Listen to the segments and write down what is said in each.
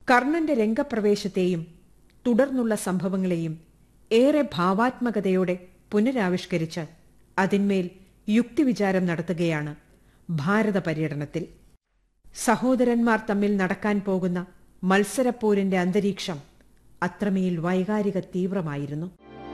കർണന്റെ രംഗപ്രവേശത്തെയും തുടർന്നുള്ള സംഭവങ്ങളെയും ഏറെ ഭാവാത്മകതയോടെ പുനരാവിഷ്കരിച്ച് അതിന്മേൽ യുക്തിവിചാരം നടത്തുകയാണ് ഭാരത പര്യടനത്തിൽ സഹോദരന്മാർ തമ്മിൽ നടക്കാൻ പോകുന്ന മത്സരപ്പോരിന്റെ അന്തരീക്ഷം അത്രമേൽ വൈകാരിക തീവ്രമായിരുന്നു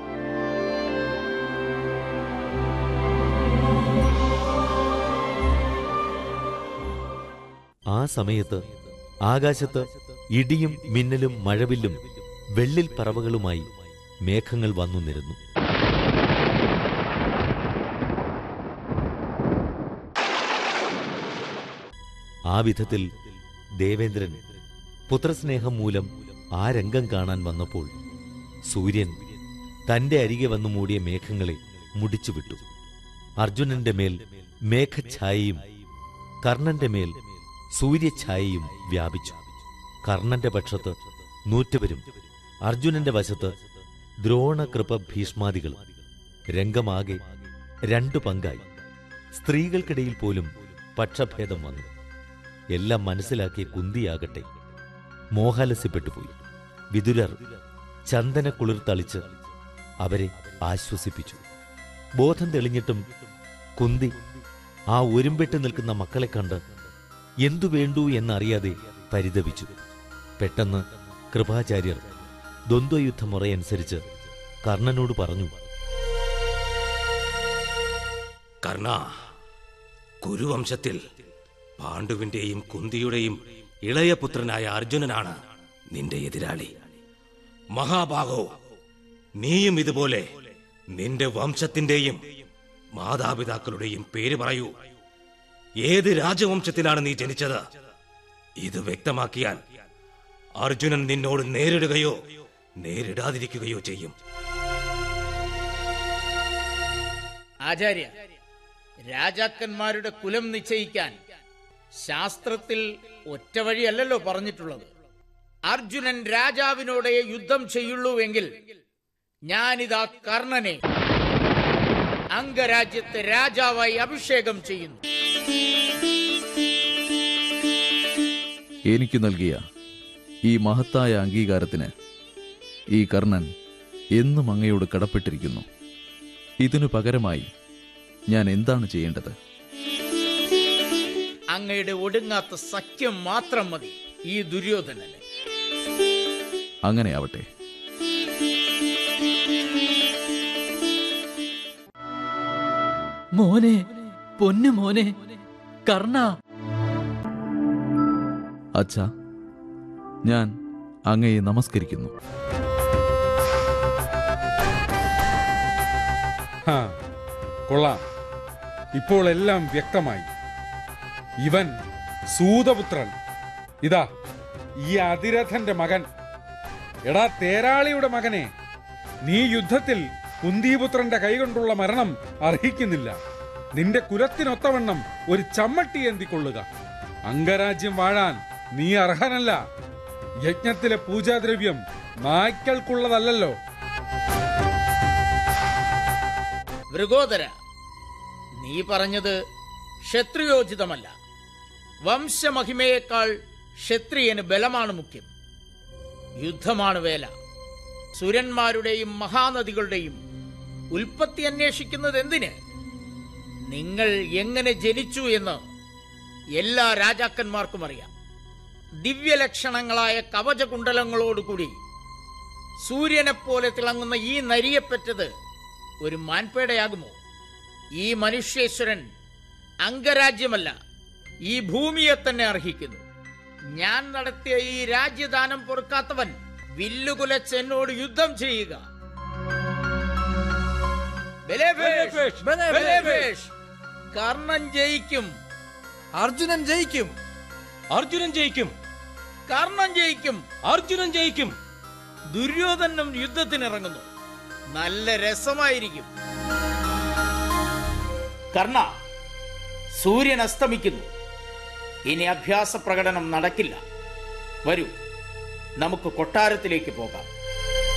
ആ സമയത്ത് ആകാശത്ത് ഇടിയും മിന്നലും മഴവില്ലും വെള്ളിൽ പറവകളുമായി മേഘങ്ങൾ വന്നു നിരന്നു ആ വിധത്തിൽ ദേവേന്ദ്രൻ പുത്രസ്നേഹം മൂലം ആ രംഗം കാണാൻ വന്നപ്പോൾ സൂര്യൻ തന്റെ അരികെ വന്നു മൂടിയ മേഘങ്ങളെ മുടിച്ചുവിട്ടു അർജുനന്റെ മേൽ മേഘഛായയും കർണന്റെ മേൽ സൂര്യഛായയും വ്യാപിച്ചു കർണന്റെ പക്ഷത്ത് നൂറ്റവരും അർജുനന്റെ വശത്ത് ദ്രോണകൃപ ഭീഷ്മാദികൾ രംഗമാകെ രണ്ടു പങ്കായി സ്ത്രീകൾക്കിടയിൽ പോലും പക്ഷഭേദം വന്നു എല്ലാം മനസ്സിലാക്കിയ കുന്തിയാകട്ടെ മോഹാലസ്യപ്പെട്ടുപോയി വിതുരർ ചന്ദന കുളിർ തളിച്ച് അവരെ ആശ്വസിപ്പിച്ചു ബോധം തെളിഞ്ഞിട്ടും കുന്തി ആ ഒരുമ്പെട്ട് നിൽക്കുന്ന മക്കളെ കണ്ട് എന്തു വേണ്ടു എന്നറിയാതെ പരിതപിച്ചു പെട്ടെന്ന് കൃപാചാര്യർ ദ്വന്ദ്വയുദ്ധമുറയനുസരിച്ച് കർണനോട് പറഞ്ഞു കർണ കുരുവംശത്തിൽ പാണ്ഡുവിന്റെയും കുന്തിയുടെയും ഇളയ പുത്രനായ അർജുനനാണ് നിന്റെ എതിരാളി മഹാഭാഗോ നീയും ഇതുപോലെ നിന്റെ വംശത്തിന്റെയും മാതാപിതാക്കളുടെയും പേര് പറയൂ ഏത് രാജവംശത്തിലാണ് നീ ജനിച്ചത് ഇത് വ്യക്തമാക്കിയാൽ അർജുനൻ നിന്നോട് നേരിടുകയോ നേരിടാതിരിക്കുകയോ ചെയ്യും ആചാര്യ രാജാക്കന്മാരുടെ കുലം നിശ്ചയിക്കാൻ ശാസ്ത്രത്തിൽ ഒറ്റ വഴിയല്ലല്ലോ പറഞ്ഞിട്ടുള്ളത് അർജുനൻ രാജാവിനോടെ യുദ്ധം ചെയ്യുള്ളൂവെങ്കിൽ ഞാനിതാ കർണനെ അംഗരാജ്യത്തെ രാജാവായി അഭിഷേകം ചെയ്യുന്നു എനിക്ക് നൽകിയ ഈ മഹത്തായ അംഗീകാരത്തിന് ഈ കർണൻ എന്നും അങ്ങയോട് കടപ്പെട്ടിരിക്കുന്നു ഇതിനു പകരമായി ഞാൻ എന്താണ് ചെയ്യേണ്ടത് അങ്ങയുടെ ഒടുങ്ങാത്ത സഖ്യം മാത്രം മതി ഈ ദുര്യോധനന് അങ്ങനെ ആവട്ടെ മോനെ പൊന്നു മോനെ കർണ അച്ഛാ ഞാൻ അങ്ങയെ നമസ്കരിക്കുന്നു ഹാ കൊള്ളാം ഇപ്പോൾ എല്ലാം വ്യക്തമായി ഇവൻ സൂതപുത്രൻ ഇതാ ഈ അതിരഥന്റെ മകൻ എടാ തേരാളിയുടെ മകനെ നീ യുദ്ധത്തിൽ കുന്തിപുത്രന്റെ കൈകൊണ്ടുള്ള മരണം അർഹിക്കുന്നില്ല നിന്റെ കുലത്തിനൊത്തവണ്ണം ഒരു ചമ്മട്ടി എന്തിക്കൊള്ളുക അംഗരാജ്യം വാഴാൻ നീ അർഹനല്ല യജ്ഞത്തിലെ പൂജാദ്രവ്യം നായ്ക്കൾക്കുള്ളതല്ലല്ലോ വൃഗോദര നീ പറഞ്ഞത് ക്ഷത്രിയോചിതമല്ല വംശമഹിമയേക്കാൾ ക്ഷത്രിയന് ബലമാണ് മുഖ്യം യുദ്ധമാണ് വേല സുരന്മാരുടെയും മഹാനദികളുടെയും ഉൽപ്പത്തി അന്വേഷിക്കുന്നത് എന്തിന് നിങ്ങൾ എങ്ങനെ ജനിച്ചു എന്ന് എല്ലാ രാജാക്കന്മാർക്കും അറിയാം ദിവ്യലക്ഷണങ്ങളായ കവചകുണ്ടലങ്ങളോടുകൂടി സൂര്യനെപ്പോലെ തിളങ്ങുന്ന ഈ നരിയെപ്പറ്റത് ഒരു മാൻപേടയാകുമോ ഈ മനുഷ്യേശ്വരൻ അംഗരാജ്യമല്ല ഈ ഭൂമിയെ തന്നെ അർഹിക്കുന്നു ഞാൻ നടത്തിയ ഈ രാജ്യദാനം പൊറുക്കാത്തവൻ വില്ലുകുലച്ച് എന്നോട് യുദ്ധം ചെയ്യുക ബലേഭേഷ്, ബലേഭേഷ്. കർണൻ ജയിക്കും അർജുനൻ ജയിക്കും അർജുനൻ ജയിക്കും കർണൻ ജയിക്കും അർജുനൻ ജയിക്കും ദുര്യോധനും യുദ്ധത്തിനിറങ്ങുന്നു നല്ല രസമായിരിക്കും കർണ സൂര്യൻ അസ്തമിക്കുന്നു ഇനി അഭ്യാസ പ്രകടനം നടക്കില്ല വരൂ നമുക്ക് കൊട്ടാരത്തിലേക്ക് പോകാം